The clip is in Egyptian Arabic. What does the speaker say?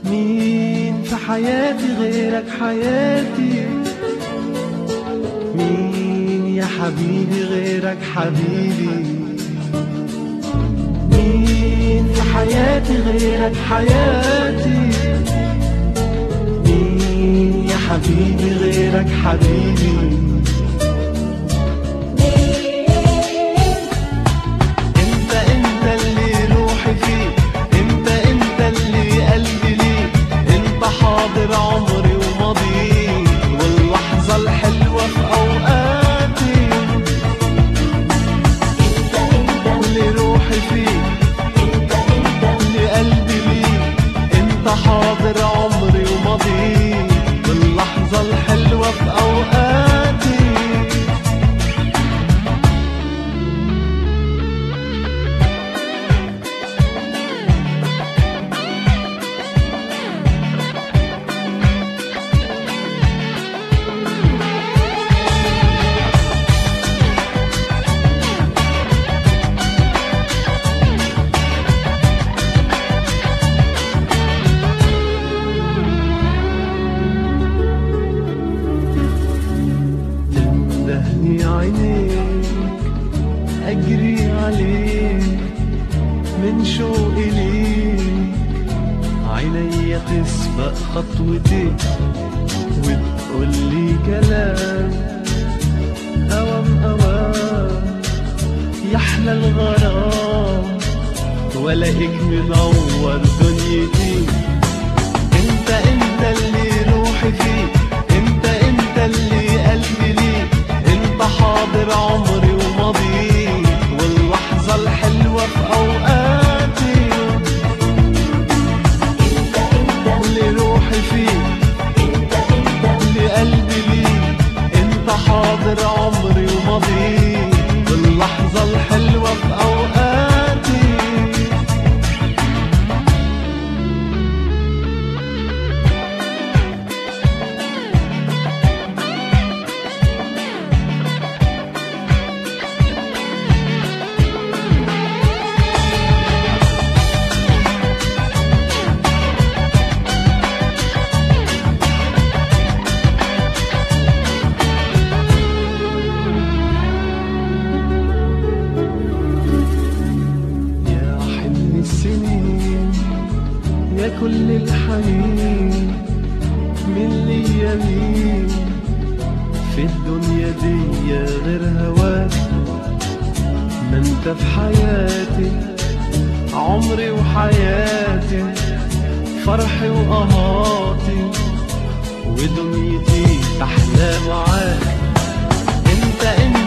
مين في حياتي غيرك حياتي مين يا حبيبي غيرك حبيبي مين في حياتي غيرك حياتي مين يا حبيبي غيرك حبيبي انت انت اللي روحي فيه انت انت اللي قلبي ليه انت حاضر عمري وماضي واللحظة الحلوة في اوقاتي اللي روحي فيه اللي قلبي ليه انت حاضر عمري وماضي واللحظة الحلوة في اوقاتي تندهني عينيك أجري عليك من شوقي ليك عيني تسبق خطوتي وتقول لي كلام أوام أوام يحلى الغرام ولاقيك منور دنيتي انت انت اللي روحي فيه انت انت اللي قلبي ليه انت حاضر عمري وماضي واللحظة الحلوة في اوقاتي اللي روحي فيه اللي قلبي ليه انت حاضر عمري وماضي واللحظة الحلوة في اوقاتي يا حلم السنين يا كل الحنين من لي يمين في الدنيا دي غير هواك ما انت في حياتي عمري وحياتي فرحي وقهاتي ودنيتي تحلى معاك انت انت